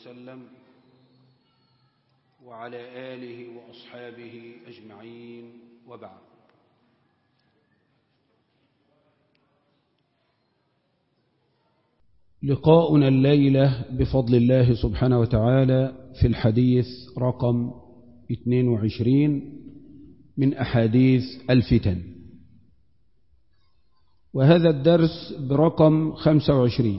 وسلم وعلى آله وأصحابه أجمعين وبعد لقاؤنا الليلة بفضل الله سبحانه وتعالى في الحديث رقم 22 من أحاديث الفتن وهذا الدرس برقم 25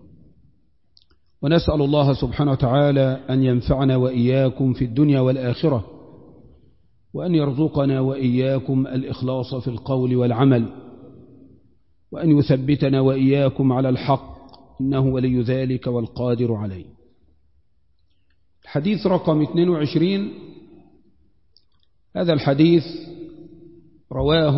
ونسأل الله سبحانه وتعالى أن ينفعنا وإياكم في الدنيا والآخرة وأن يرزقنا وإياكم الإخلاص في القول والعمل وأن يثبتنا وإياكم على الحق إنه ولي ذلك والقادر عليه الحديث رقم 22 هذا الحديث رواه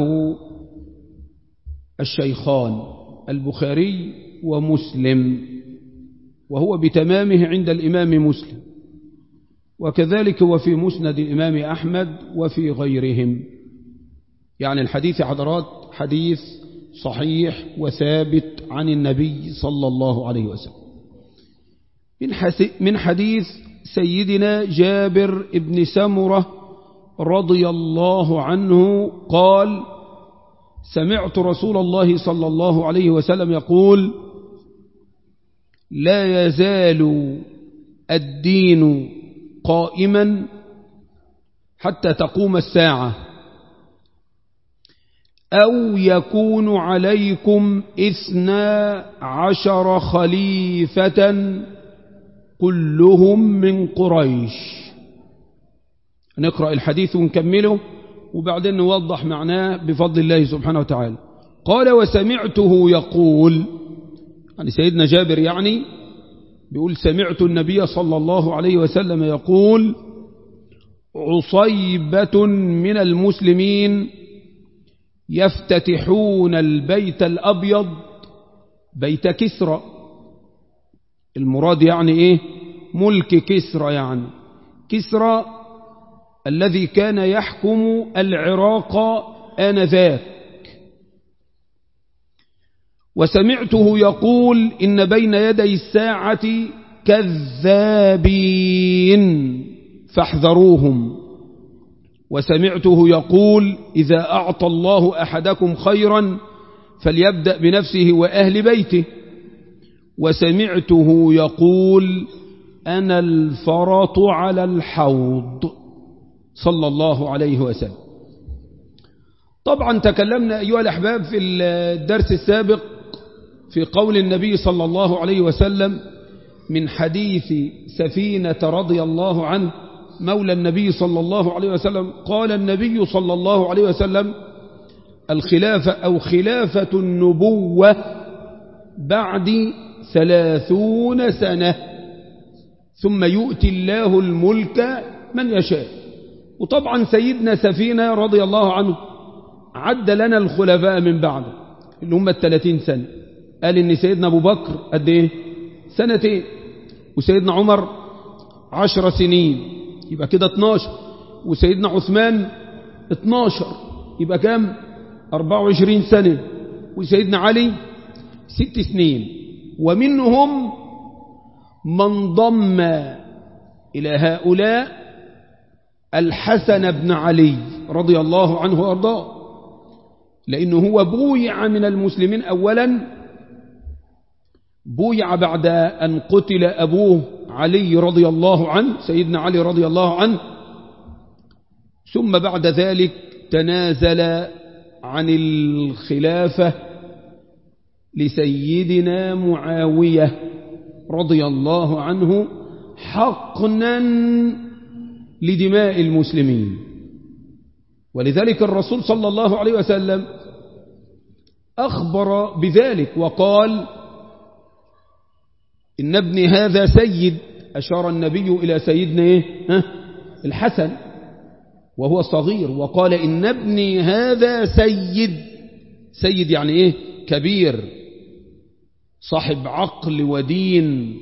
الشيخان البخاري ومسلم وهو بتمامه عند الإمام مسلم وكذلك وفي مسند الإمام أحمد وفي غيرهم يعني الحديث حضرات حديث صحيح وثابت عن النبي صلى الله عليه وسلم من حديث سيدنا جابر بن سمرة رضي الله عنه قال سمعت رسول الله صلى الله عليه وسلم يقول لا يزال الدين قائما حتى تقوم الساعة أو يكون عليكم إثنى عشر خليفة كلهم من قريش نقرأ الحديث ونكمله وبعدين نوضح معناه بفضل الله سبحانه وتعالى قال وسمعته يقول يعني سيدنا جابر يعني بيقول سمعت النبي صلى الله عليه وسلم يقول عصيبة من المسلمين يفتتحون البيت الأبيض بيت كسرى المراد يعني إيه ملك كسرى يعني كسرى الذي كان يحكم العراق آنذاك وسمعته يقول إن بين يدي الساعة كذابين فاحذروهم وسمعته يقول إذا أعطى الله أحدكم خيرا فليبدأ بنفسه وأهل بيته وسمعته يقول أنا الفرط على الحوض صلى الله عليه وسلم طبعا تكلمنا أيها الأحباب في الدرس السابق في قول النبي صلى الله عليه وسلم من حديث سفينة رضي الله عنه مولى النبي صلى الله عليه وسلم قال النبي صلى الله عليه وسلم الخلافة أو خلافة النبوة بعد ثلاثون سنة ثم يؤتي الله الملك من يشاء وطبعا سيدنا سفينة رضي الله عنه عد لنا الخلفاء من بعده اللي هم الثلاثين سنة قال ان سيدنا ابو بكر قد ايه سنتين وسيدنا عمر عشر سنين يبقى كده 12 وسيدنا عثمان 12 يبقى كام 24 سنة وسيدنا علي ست سنين ومنهم من ضم إلى هؤلاء الحسن بن علي رضي الله عنه وأرضاه لأنه هو بويع من المسلمين أولا بويع بعد أن قتل أبوه علي رضي الله عنه سيدنا علي رضي الله عنه ثم بعد ذلك تنازل عن الخلافة لسيدنا معاوية رضي الله عنه حقنا لدماء المسلمين ولذلك الرسول صلى الله عليه وسلم أخبر بذلك وقال إن ابني هذا سيد أشار النبي إلى سيدنا إيه؟ ها؟ الحسن وهو صغير وقال إن ابني هذا سيد سيد يعني إيه كبير صاحب عقل ودين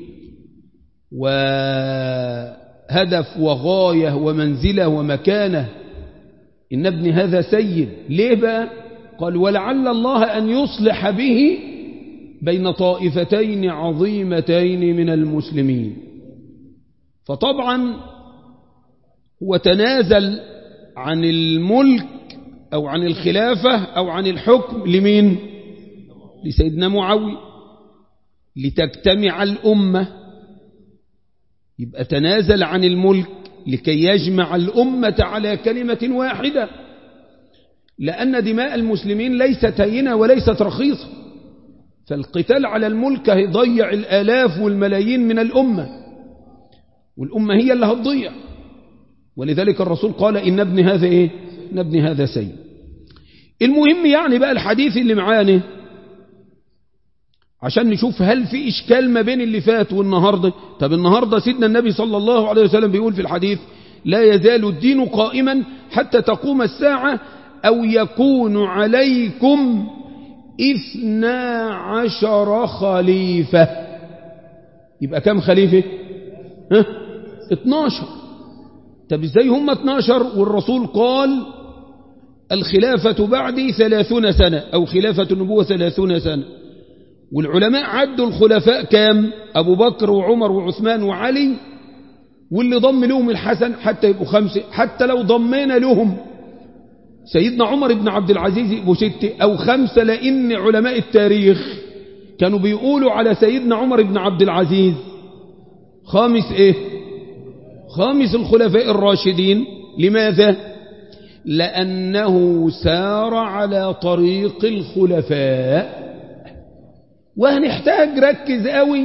وهدف وغاية ومنزلة ومكانة إن ابني هذا سيد ليه بقى قال ولعل الله أن يصلح به بين طائفتين عظيمتين من المسلمين فطبعا هو تنازل عن الملك أو عن الخلافة أو عن الحكم لمين لسيدنا معاوية لتجتمع الأمة يبقى تنازل عن الملك لكي يجمع الأمة على كلمة واحدة لأن دماء المسلمين ليست هينة وليست رخيصة فالقتال على الملك هيضيع الآلاف والملايين من الأمة والأمة هي اللي هتضيع ولذلك الرسول قال إن ابن هذا إيه إن ابن هذا سيء المهم يعني بقى الحديث اللي معانا عشان نشوف هل في إشكال ما بين اللي فات والنهاردة طب النهاردة سيدنا النبي صلى الله عليه وسلم بيقول في الحديث لا يزال الدين قائما حتى تقوم الساعة أو يكون عليكم إثنى عشر خليفة يبقى كم خليفة ها 12 طب ازاي هم 12 والرسول قال الخلافة بعدي ثلاثون سنة أو خلافة النبوة ثلاثون سنة والعلماء عدوا الخلفاء كام أبو بكر وعمر وعثمان وعلي واللي ضم لهم الحسن حتى يبقوا خمسة حتى لو ضمينا لهم سيدنا عمر بن عبد العزيز يبقوا ستة أو خمسة لأن علماء التاريخ كانوا بيقولوا على سيدنا عمر بن عبد العزيز خامس إيه خامس الخلفاء الراشدين لماذا لأنه سار على طريق الخلفاء وهنحتاج ركز قوي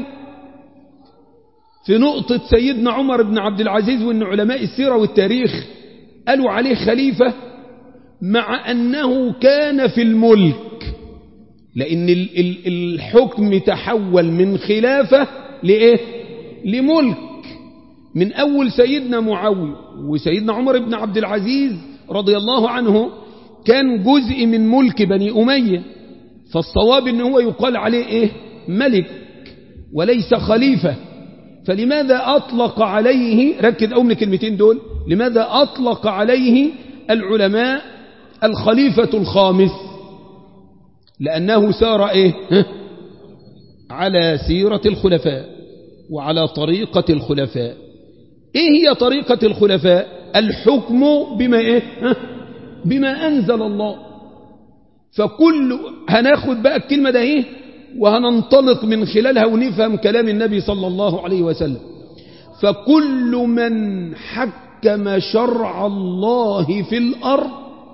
في نقطة سيدنا عمر بن عبد العزيز وأن علماء السيرة والتاريخ قالوا عليه خليفة مع أنه كان في الملك لأن الحكم تحول من خلافة لإيه لملك من أول سيدنا معاوية وسيدنا عمر بن عبد العزيز رضي الله عنه كان جزء من ملك بني أمية فالصواب ان هو يقال عليه ايه ملك وليس خليفة فلماذا أطلق عليه ركز أول من الكلمتين دول لماذا أطلق عليه العلماء الخليفة الخامس لأنه سار إيه على سيرة الخلفاء وعلى طريقة الخلفاء إيه هي طريقة الخلفاء الحكم بما إيه بما أنزل الله فكل هناخد بقى الكلمة ده إيه وهننطلق من خلالها ونفهم كلام النبي صلى الله عليه وسلم فكل من حكم شرع الله في الأرض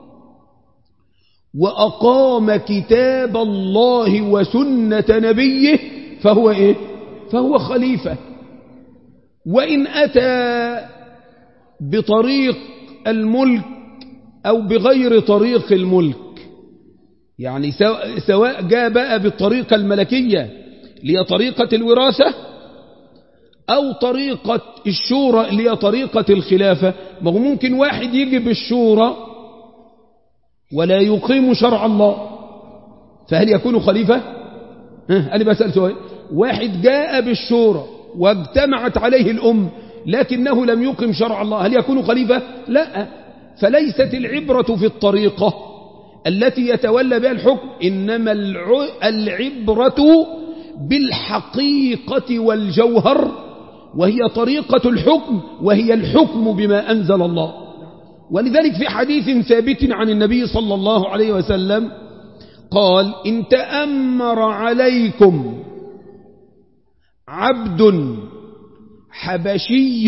وأقام كتاب الله وسنة نبيه فهو إيه فهو خليفة وإن أتى بطريق الملك أو بغير طريق الملك يعني سواء جاء بقى بالطريقة الملكية اللي هي طريقة الوراثة أو طريقة الشورى اللي هي طريقة الخلافة ما هو ممكن واحد يجي بالشورى ولا يقيم شرع الله فهل يكون خليفة ها أنا بسأل سؤال واحد جاء بالشورى واجتمعت عليه الأم لكنه لم يقم شرع الله هل يكون خليفة لا فليست العبرة في الطريقة التي يتولى بها الحكم إنما العبرة بالحقيقة والجوهر وهي طريقة الحكم وهي الحكم بما أنزل الله ولذلك في حديث ثابت عن النبي صلى الله عليه وسلم قال إن تأمر عليكم عبد حبشي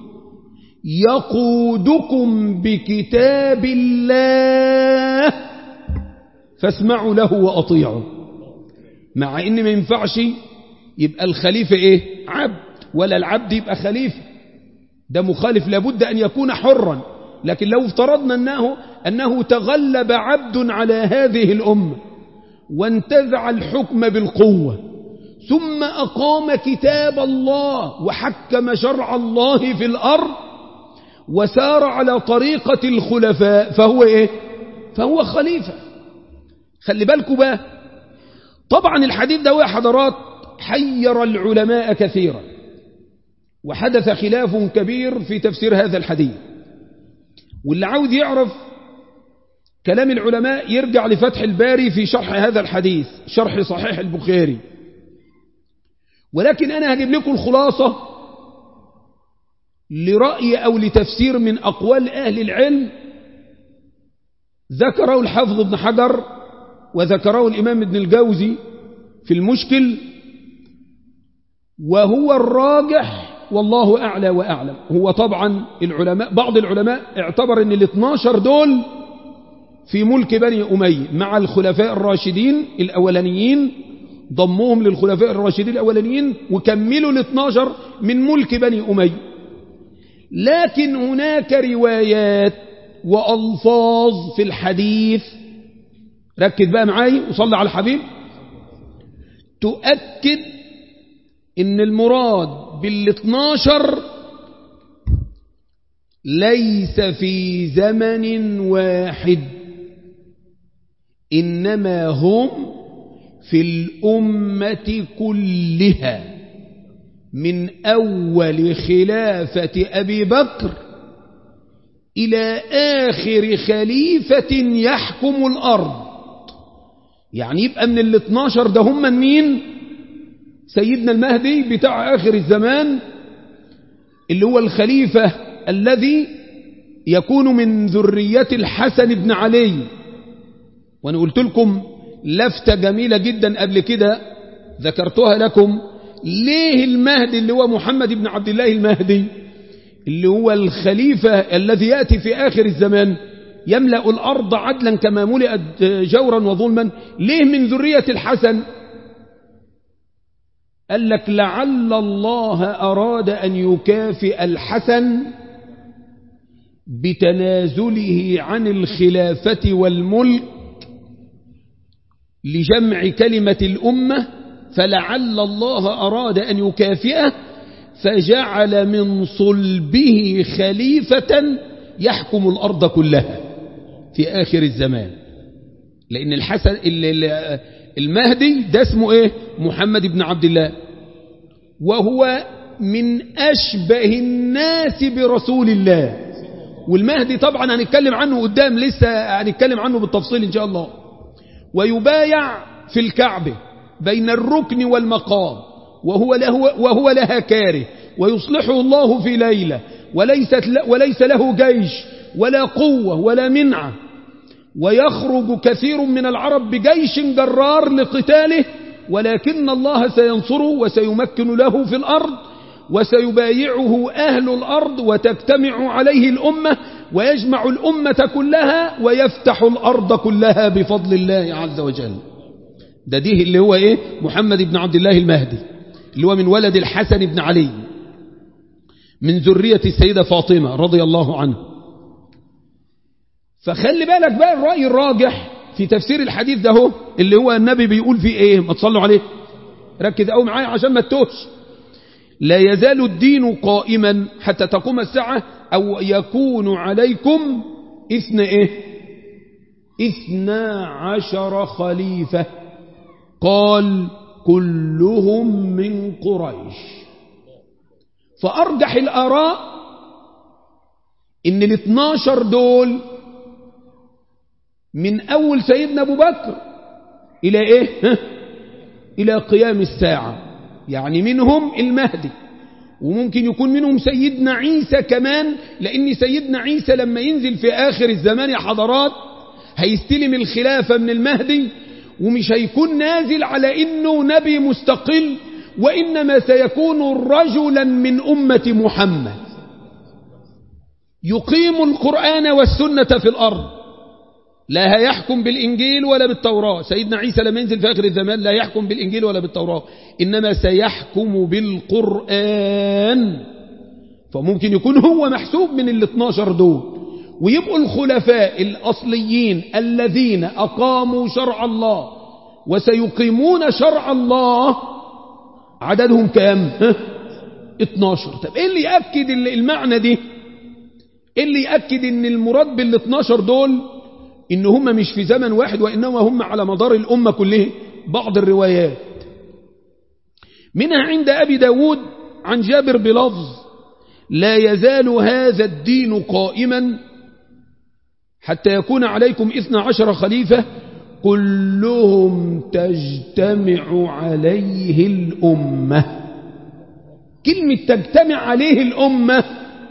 يقودكم بكتاب الله فاسمعوا له وأطيعوا مع إن ما ينفعش يبقى الخليفة إيه عبد ولا العبد يبقى خليفة ده مخالف لابد أن يكون حرا لكن لو افترضنا أنه, أنه تغلب عبد على هذه الأمة وانتزع الحكم بالقوة ثم أقام كتاب الله وحكم شرع الله في الأرض وسار على طريقة الخلفاء فهو إيه فهو خليفة خلي بالكم بقى طبعا الحديث ده يا حضرات حير العلماء كثيرا وحدث خلاف كبير في تفسير هذا الحديث واللي عاوز يعرف كلام العلماء يرجع لفتح الباري في شرح هذا الحديث شرح صحيح البخاري ولكن أنا هجيب لكم الخلاصة لرأي أو لتفسير من أقوال أهل العلم ذكره الحافظ ابن حجر وذكره الإمام ابن الجوزي في المشكل وهو الراجح والله أعلى وأعلم هو طبعا العلماء بعض العلماء اعتبر أن ال 12 دول في ملك بني أمية مع الخلفاء الراشدين الأولانيين ضموهم للخلفاء الراشدين الأولانيين وكملوا ال 12 من ملك بني أمية لكن هناك روايات وألفاظ في الحديث ركز بقى معاي وصلى على الحبيب تؤكد ان المراد بال12 ليس في زمن واحد إنما هم في الأمة كلها من أول خلافة أبي بكر إلى آخر خليفة يحكم الأرض يعني يبقى من الاثناشر ده هم من مين سيدنا المهدي بتاع آخر الزمان اللي هو الخليفة الذي يكون من ذرية الحسن بن علي وأنا قلت لكم لفتة جميلة جدا قبل كده ذكرتها لكم ليه المهدي اللي هو محمد بن عبد الله المهدي اللي هو الخليفة الذي يأتي في آخر الزمان يملأ الأرض عدلا كما ملئت جورا وظلما ليه من ذرية الحسن قال لك لعل الله أراد أن يكافئ الحسن بتنازله عن الخلافة والملك لجمع كلمة الأمة فلعل الله أراد أن يكافئه فجعل من صلبه خليفة يحكم الأرض كلها في آخر الزمان لأن الحسن المهدي ده اسمه إيه محمد بن عبد الله وهو من أشبه الناس برسول الله والمهدي طبعا هنتكلم عنه قدام لسه هنتكلم عنه بالتفصيل إن شاء الله ويبايع في الكعبة بين الركن والمقام وهو, له وهو لها كاره ويصلحه الله في ليلة وليست وليس له جيش ولا قوة ولا منعة ويخرج كثير من العرب بجيش جرار لقتاله ولكن الله سينصره وسيمكن له في الأرض وسيبايعه أهل الأرض وتجتمع عليه الأمة ويجمع الأمة كلها ويفتح الأرض كلها بفضل الله عز وجل ده ديه اللي هو إيه محمد بن عبد الله المهدي اللي هو من ولد الحسن بن علي من ذرية السيدة فاطمة رضي الله عنه فخلي بالك بقى الرأي الراجح في تفسير الحديث ده هو اللي هو النبي بيقول فيه ايه ما تصلوا عليه ركز قوي معايا عشان ما تتوهش لا يزال الدين قائما حتى تقوم الساعة أو يكون عليكم إثنى إيه إثنى عشر خليفة قال كلهم من قريش فأرجح الآراء إن الاثناشر دول من أول سيدنا أبو بكر إلى إيه إلى قيام الساعة يعني منهم المهدي وممكن يكون منهم سيدنا عيسى كمان لأن سيدنا عيسى لما ينزل في آخر الزمان يا حضرات هيستلم الخلافة من المهدي ومش هيكون نازل على إنه نبي مستقل وإنما سيكون رجلا من أمة محمد يقيم القرآن والسنة في الأرض لا يحكم بالإنجيل ولا بالتوراة سيدنا عيسى لما ينزل في آخر الزمان لا يحكم بالإنجيل ولا بالتوراة إنما سيحكم بالقرآن فممكن يكون هو محسوب من ال 12 دول ويبقوا الخلفاء الأصليين الذين أقاموا شرع الله وسيقيمون شرع الله عددهم كام 12 طب ايه اللي يأكد المعنى دي ايه اللي يأكد ان المراد بال 12 دول إن هم مش في زمن واحد وإنما هم على مدار الأمة كلها بعض الروايات منها عند أبي داود عن جابر بلفظ لا يزال هذا الدين قائما حتى يكون عليكم إثنى عشر خليفة كلهم تجتمع عليه الأمة كلمة تجتمع عليه الأمة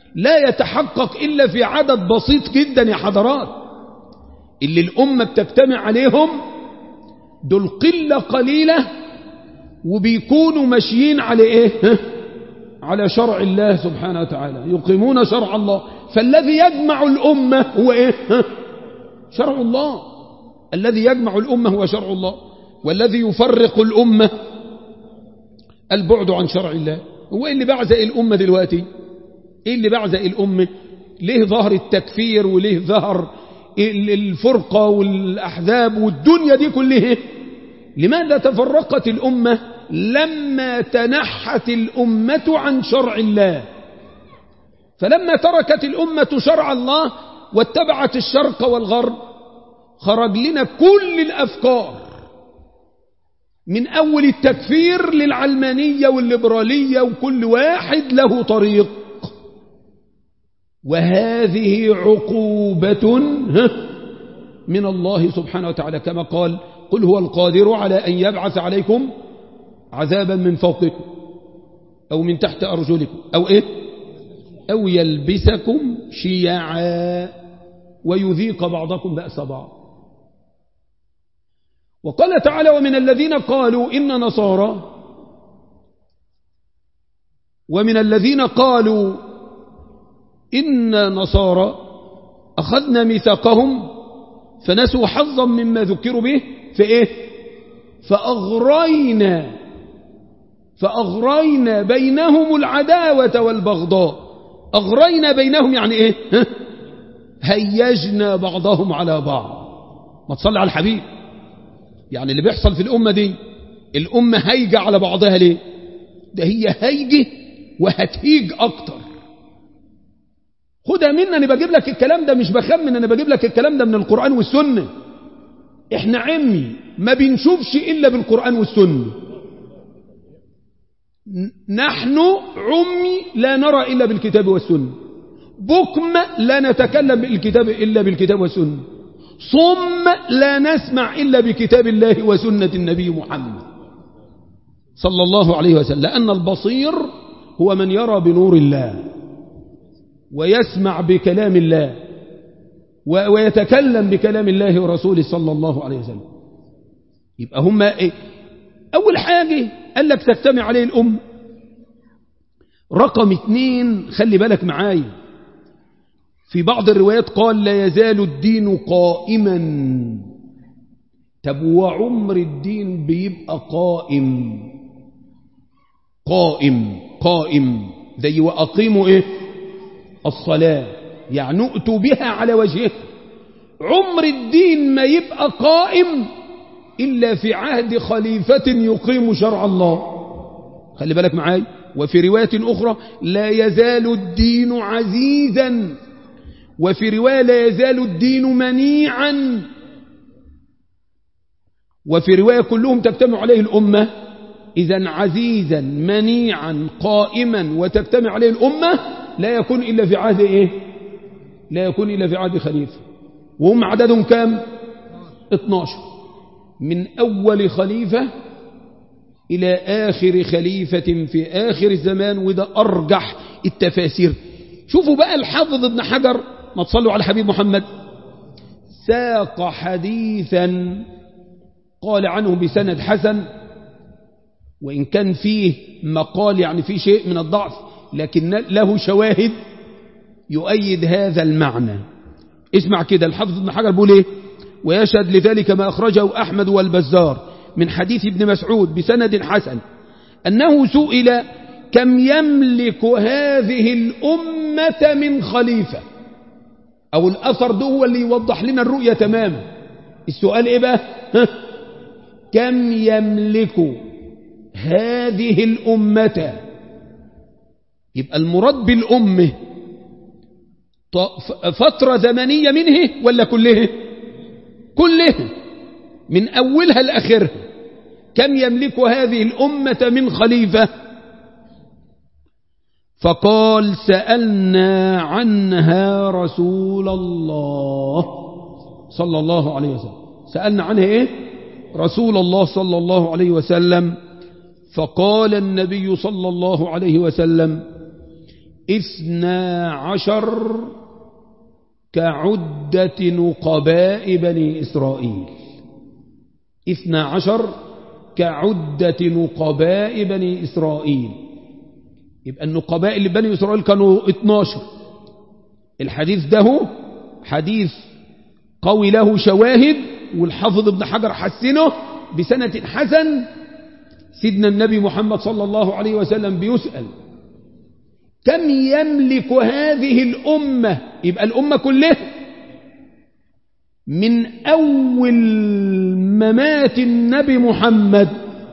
لا يتحقق إلا في عدد بسيط جدا يا حضرات اللي الأمة بتجتمع عليهم دول قلة قليلة وبيكونوا ماشيين على إيه على شرع الله سبحانه وتعالى يقيمون شرع الله فالذي يجمع الأمة هو إيه شرع الله الذي يجمع الأمة هو شرع الله والذي يفرق الأمة البعد عن شرع الله هو إيه اللي بعزق الأمة دلوقتي إيه اللي بعزق الأمة ليه ظهر التكفير وليه ظهر الفرقة والأحزاب والدنيا دي كلها لماذا تفرقت الأمة لما تنحت الأمة عن شرع الله فلما تركت الأمة شرع الله واتبعت الشرق والغرب خرج لنا كل الأفكار من أول التكفير للعلمانية والليبرالية وكل واحد له طريق وهذه عقوبة من الله سبحانه وتعالى كما قال قل هو القادر على أن يبعث عليكم عذابا من فوقكم أو من تحت أرجلكم أو إيه أو يلبسكم شيعا ويذيق بعضكم بأس بعض وقال تعالى ومن الذين قالوا إن نصارى ومن الذين قالوا إن نصارى أخذنا ميثاقهم فنسوا حظا مما ذكروا به فإيه فأغرينا فأغرينا بينهم العداوة والبغضاء أغرينا بينهم يعني إيه هيجنا بعضهم على بعض ما تصلي على الحبيب يعني اللي بيحصل في الأمة دي الأمة هيجة على بعضها ليه ده هي هيجة وهتهيج أكتر خدها منا أنا بجيب لك الكلام ده مش بخمن أنا بجيب لك الكلام ده من القرآن والسنة احنا عمي ما بنشوفش إلا بالقرآن والسنة نحن عمي لا نرى إلا بالكتاب والسنة بكم لا نتكلم بالكتاب إلا بالكتاب والسنة صم لا نسمع إلا بكتاب الله وسنة النبي محمد صلى الله عليه وسلم لأن البصير هو من يرى بنور الله ويسمع بكلام الله ويتكلم بكلام الله ورسوله صلى الله عليه وسلم يبقى هم إيه؟ أول حاجة قال لك تجتمع عليه الأم رقم اثنين خلي بالك معايا في بعض الروايات قال لا يزال الدين قائما طب وعمر الدين بيبقى قائم قائم قائم زي وأقيموا إيه الصلاة يعني نؤتوا بها على وجهه عمر الدين ما يبقى قائم إلا في عهد خليفة يقيم شرع الله خلي بالك معاي وفي رواية أخرى لا يزال الدين عزيزا وفي رواية لا يزال الدين منيعا وفي رواية كلهم تجتمع عليه الأمة إذا عزيزا منيعا قائما وتجتمع عليه الأمة لا يكون إلا في عهد إيه لا يكون إلا في عهد خليفة وهم عددهم كام 12 من أول خليفة إلى آخر خليفة في آخر الزمان وده أرجح التفاسير شوفوا بقى الحافظ ابن حجر ما تصلوا على حبيب محمد ساق حديثا قال عنه بسند حسن وإن كان فيه مقال يعني فيه شيء من الضعف لكن له شواهد يؤيد هذا المعنى اسمع كده الحافظ ابن حجر بيقول ايه ويشهد لذلك ما أخرجه أحمد والبزار من حديث ابن مسعود بسند حسن أنه سئل كم يملك هذه الأمة من خليفة أو الأثر ده هو اللي يوضح لنا الرؤية تماما السؤال إيه بقى كم يملك هذه الأمة يبقى المراد بالأمة فترة زمنية منه ولا كله كله من أولها لآخرها كم يملك هذه الأمة من خليفة فقال سألنا عنها رسول الله صلى الله عليه وسلم سألنا عنها إيه رسول الله صلى الله عليه وسلم فقال النبي صلى الله عليه وسلم اثنا عشر كعدة نقباء بني إسرائيل اثنا عشر كعدة نقباء بني إسرائيل يبقى النقباء اللي بني إسرائيل كانوا 12 الحديث ده حديث قوي له شواهد والحافظ ابن حجر حسنه بسنة حسن سيدنا النبي محمد صلى الله عليه وسلم بيسأل كم يملك هذه الأمة يبقى الأمة كلها من أول ممات النبي محمد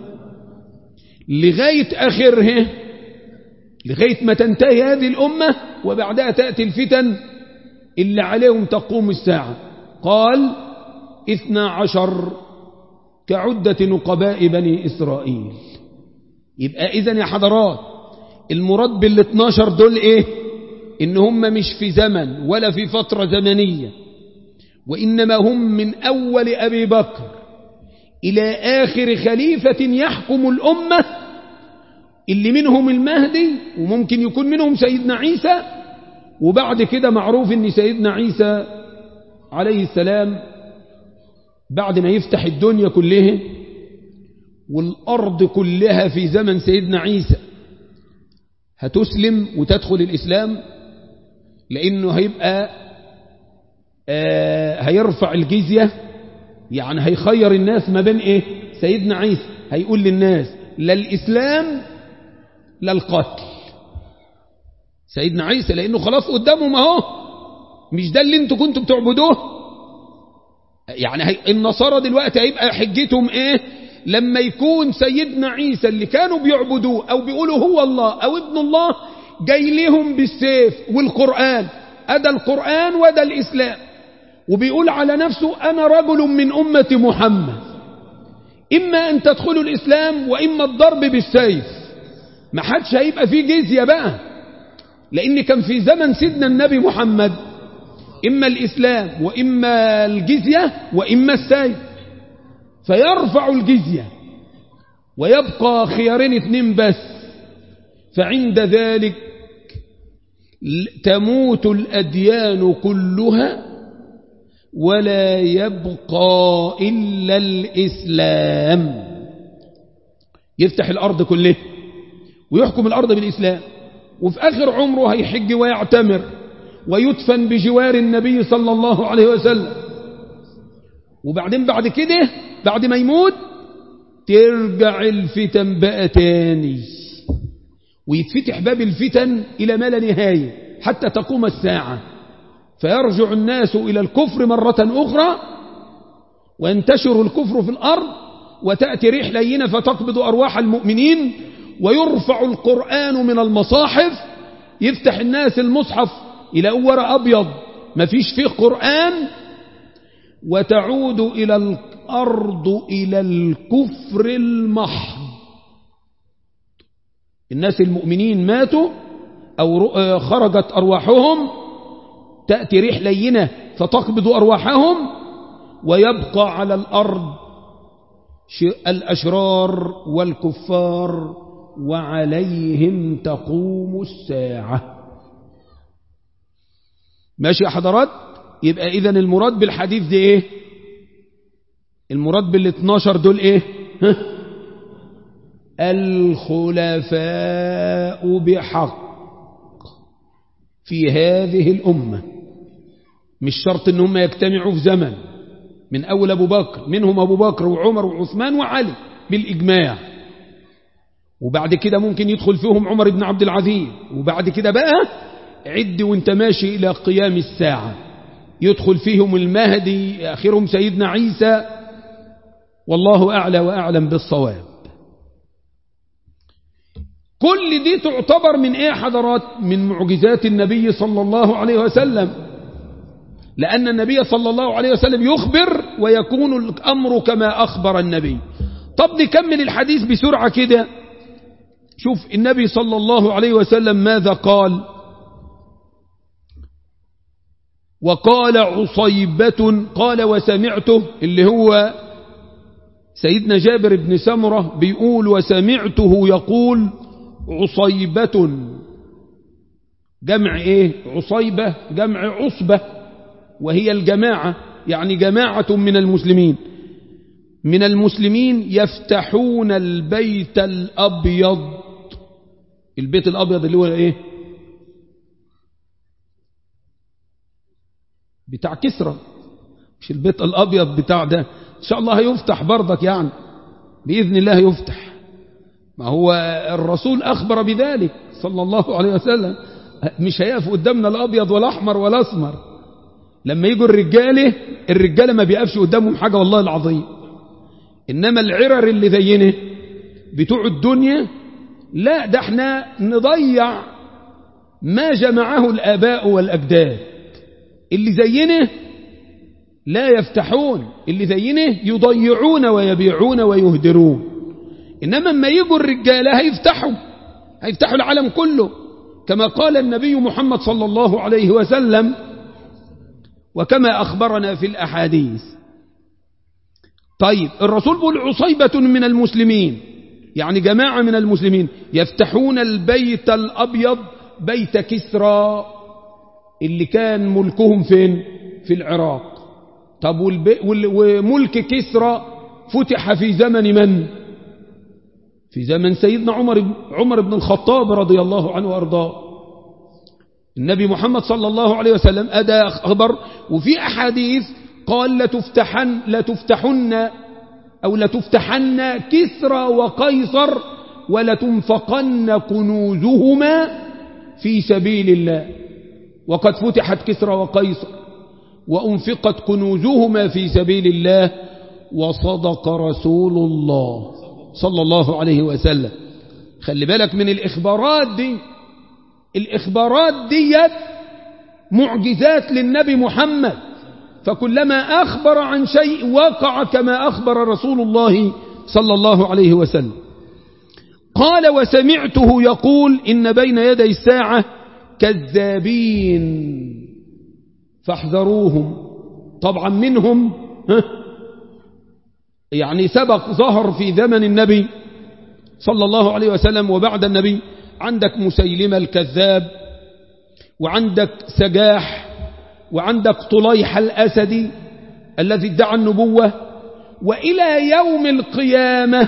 لغاية آخره لغاية ما تنتهي هذه الأمة وبعدها تأتي الفتن اللي عليهم تقوم الساعة قال اثنا عشر كعدة نقباء بني إسرائيل يبقى إذن يا حضرات المراد بالاثناشر دول إيه إن هم مش في زمن ولا في فترة زمنية وإنما هم من أول أبي بكر إلى آخر خليفة يحكم الأمة اللي منهم المهدي وممكن يكون منهم سيدنا عيسى وبعد كده معروف ان سيدنا عيسى عليه السلام بعد ما يفتح الدنيا كلها والأرض كلها في زمن سيدنا عيسى هتسلم وتدخل الإسلام لأنه هيبقى آه هيرفع الجزية يعني هيخير الناس ما بين إيه سيدنا عيسى هيقول للناس لا الإسلام لا القتل سيدنا عيسى لأنه خلاص قدامهم اهو مش ده اللي انتوا كنتوا بتعبدوه يعني هي النصارى دلوقتي هيبقى حجتهم ايه لما يكون سيدنا عيسى اللي كانوا بيعبدوه او بيقولوا هو الله او ابن الله جاي لهم بالسيف والقرآن أدى القرآن وده الإسلام وبيقول على نفسه أنا رجل من أمة محمد إما أن تدخلوا الإسلام وإما الضرب بالسيف ما حدش هيبقى فيه جزية بقى لأن كان في زمن سيدنا النبي محمد إما الإسلام وإما الجزية وإما السيف فيرفع الجزية ويبقى خيارين اتنين بس فعند ذلك تموت الأديان كلها ولا يبقى إلا الإسلام يفتح الأرض كلها ويحكم الأرض بالإسلام وفي آخر عمره هيحج ويعتمر ويدفن بجوار النبي صلى الله عليه وسلم وبعدين بعد كده بعد ما يموت ترجع الفتن بقى تاني ويتفتح باب الفتن إلى ما لا نهاية حتى تقوم الساعة فيرجع الناس إلى الكفر مرة أخرى وينتشر الكفر في الأرض وتأتي ريح لينة فتقبض أرواح المؤمنين ويرفع القرآن من المصاحف يفتح الناس المصحف إلى ورق أبيض ما فيش فيه قرآن وتعود إلى الأرض إلى الكفر المحض الناس المؤمنين ماتوا أو خرجت أرواحهم تأتي ريح لينة فتقبض أرواحهم ويبقى على الأرض الأشرار والكفار وعليهم تقوم الساعة ماشي يا حضرات يبقى إذا المراد بالحديث دي إيه المراد بال12 دول إيه ها؟ الخلفاء بحق في هذه الأمة مش شرط ان هم يجتمعوا في زمن من أول أبو بكر منهم أبو بكر وعمر وعثمان وعلي بالإجماع وبعد كده ممكن يدخل فيهم عمر بن عبد العزيز وبعد كده بقى عد وانت ماشي إلى قيام الساعة يدخل فيهم المهدي آخرهم سيدنا عيسى والله أعلى وأعلم بالصواب كل دي تعتبر من ايه حضرات من معجزات النبي صلى الله عليه وسلم لأن النبي صلى الله عليه وسلم يخبر ويكون الأمر كما أخبر النبي طب نكمل الحديث بسرعة كده شوف النبي صلى الله عليه وسلم ماذا قال وقال عصيبة قال وسمعته اللي هو سيدنا جابر بن سمرة بيقول وسمعته يقول عصيبة جمع ايه عصيبة جمع عصبة وهي الجماعة يعني جماعة من المسلمين من المسلمين يفتحون البيت الأبيض البيت الأبيض اللي هو ايه بتاع كسرى مش البيت الأبيض بتاع ده إن شاء الله هيفتح برضك يعني بإذن الله يفتح ما هو الرسول أخبر بذلك صلى الله عليه وسلم مش هيقف قدامنا الأبيض ولا أحمر ولا أسمر لما يجوا الرجالة الرجالة ما بيقفش قدامهم حاجة والله العظيم إنما العرر اللي زينا بتوع الدنيا لا ده احنا نضيع ما جمعه الآباء والأجداد اللي زينا لا يفتحون اللي زينا يضيعون ويبيعون ويهدرون إنما ما يجوا الرجالة هيفتحوا هيفتحوا العالم كله كما قال النبي محمد صلى الله عليه وسلم وكما أخبرنا في الأحاديث طيب الرسول بيقول عصيبة من المسلمين يعني جماعة من المسلمين يفتحون البيت الأبيض بيت كسرى اللي كان ملكهم فين في العراق طب والبي وملك كسرى فتح في زمن من في زمن سيدنا عمر عمر بن الخطاب رضي الله عنه وارضاه النبي محمد صلى الله عليه وسلم أدى خبر وفي أحاديث قال لتفتحن لتفتحن أو لتفتحن كسرى وقيصر ولتنفقن كنوزهما في سبيل الله وقد فتحت كسرى وقيصر وأنفقت كنوزهما في سبيل الله وصدق رسول الله صلى الله عليه وسلم خلي بالك من الإخبارات دي الإخبارات ديت معجزات للنبي محمد فكلما أخبر عن شيء وقع كما أخبر رسول الله صلى الله عليه وسلم قال وسمعته يقول إن بين يدي الساعة كذابين فاحذروهم طبعا منهم يعني سبق ظهر في زمن النبي صلى الله عليه وسلم وبعد النبي عندك مسيلمة الكذاب وعندك سجاح وعندك طليح الأسدي الذي ادعى النبوة وإلى يوم القيامة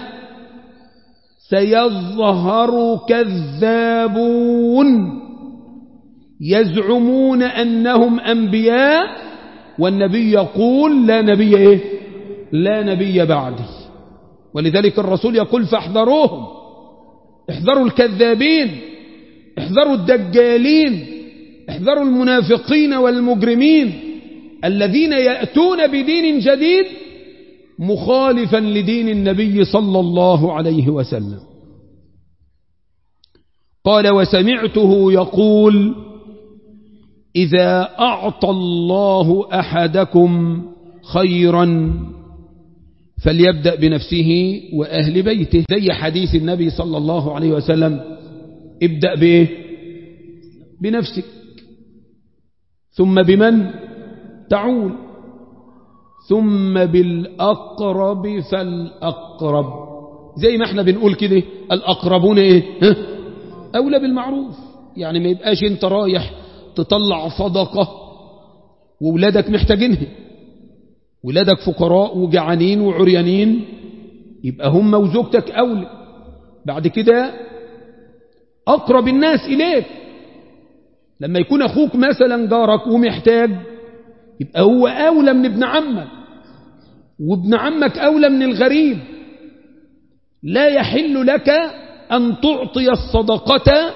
سيظهر كذابون يزعمون أنهم أنبياء والنبي يقول لا نبي إيه لا نبي بعدي ولذلك الرسول يقول فاحذروهم احذروا الكذابين احذروا الدجالين احذروا المنافقين والمجرمين الذين يأتون بدين جديد مخالفا لدين النبي صلى الله عليه وسلم قال وسمعته يقول إذا أعطى الله أحدكم خيرا فليبدأ بنفسه وأهل بيته زي حديث النبي صلى الله عليه وسلم ابدأ بإيه بنفسك ثم بمن تعول ثم بالأقرب فالأقرب زي ما احنا بنقول كده الأقربون ايه ها؟ أولى بالمعروف يعني ما يبقاش انت رايح تطلع صدقة وولادك محتاجينها ولادك فقراء وجعانين وعريانين يبقى هم وزوجتك أولى بعد كده أقرب الناس إليك لما يكون أخوك مثلا جارك ومحتاج يبقى هو أولى من ابن عمك وابن عمك أولى من الغريب لا يحل لك أن تعطي الصدقة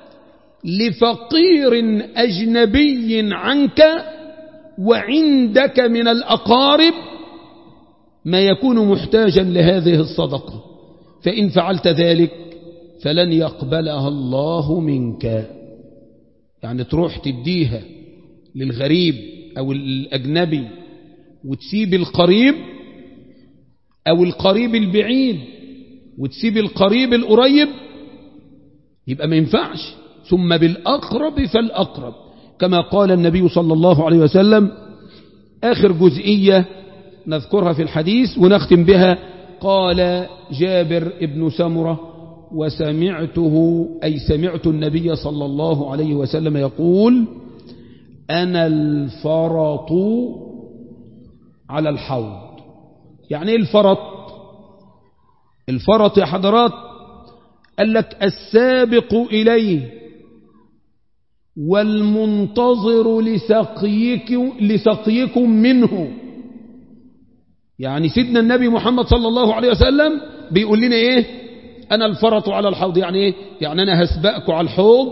لفقير أجنبي عنك وعندك من الأقارب ما يكون محتاجا لهذه الصدقة فإن فعلت ذلك فلن يقبلها الله منك يعني تروح تديها للغريب أو الأجنبي وتسيب القريب أو القريب البعيد وتسيب القريب القريب يبقى ما ينفعش ثم بالأقرب فالأقرب كما قال النبي صلى الله عليه وسلم آخر جزئية نذكرها في الحديث ونختم بها قال جابر ابن سمرة وسمعته أي سمعت النبي صلى الله عليه وسلم يقول أنا الفرط على الحوض يعني ايه الفرط الفرط يا حضرات قال لك السابق إليه والمنتظر لسقيكم, لسقيكم منه يعني سيدنا النبي محمد صلى الله عليه وسلم بيقول لنا ايه انا الفرط على الحوض يعني ايه يعني انا هسبقكم على الحوض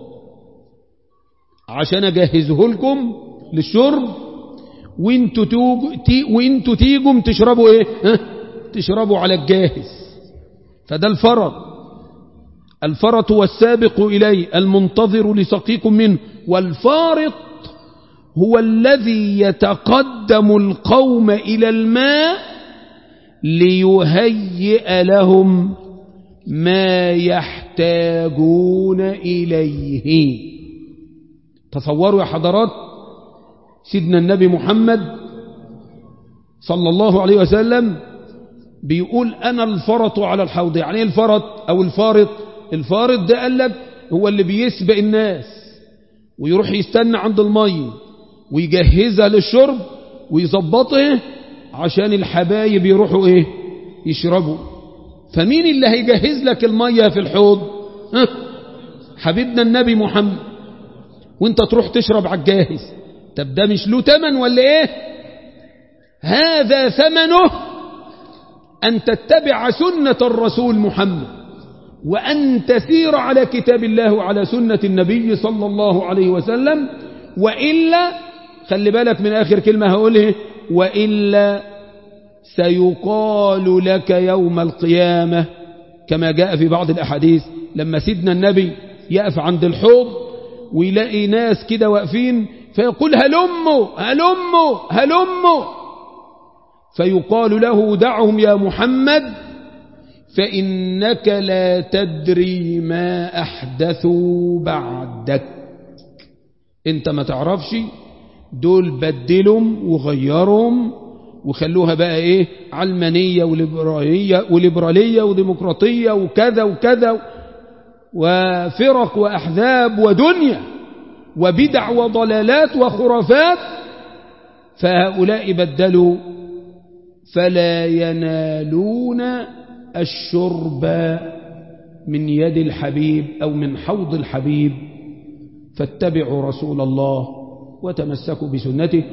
عشان اجهزه لكم للشرب وانتوا تيجوا تي وانتوا تيجوا تشربوا ايه ها؟ تشربوا على الجاهز فده الفرط الفرط والسابق إليه المنتظر لسقيكم منه والفارط هو الذي يتقدم القوم إلى الماء ليهيئ لهم ما يحتاجون إليه تصوروا يا حضرات سيدنا النبي محمد صلى الله عليه وسلم بيقول أنا الفرط على الحوض يعني ايه الفرط أو الفارط الفارط ده قال لك هو اللي بيسبق الناس ويروح يستنى عند المية ويجهزها للشرب ويظبطها عشان الحبايب يروحوا ايه يشربوا فمين اللي هيجهز لك المية في الحوض ها؟ حبيبنا النبي محمد وانت تروح تشرب على الجاهز طب ده مش له تمن ولا ايه هذا ثمنه أن تتبع سنة الرسول محمد وأن تسير على كتاب الله وعلى سنة النبي صلى الله عليه وسلم وإلا خلي بالك من آخر كلمة هقوله وإلا سيقال لك يوم القيامة كما جاء في بعض الأحاديث لما سيدنا النبي يقف عند الحوض ويلاقي ناس كده واقفين فيقول هلموا هلموا هلموا فيقال له دعهم يا محمد فإنك لا تدري ما أحدثوا بعدك انت ما تعرفش دول بدلهم وغيرهم وخلوها بقى ايه علمانية وليبرالية, وليبرالية وديمقراطية وكذا وكذا وفرق وأحزاب ودنيا وبدع وضلالات وخرافات فهؤلاء بدلوا فلا ينالون الشرب من يد الحبيب أو من حوض الحبيب فاتبعوا رسول الله وتمسكوا بسنته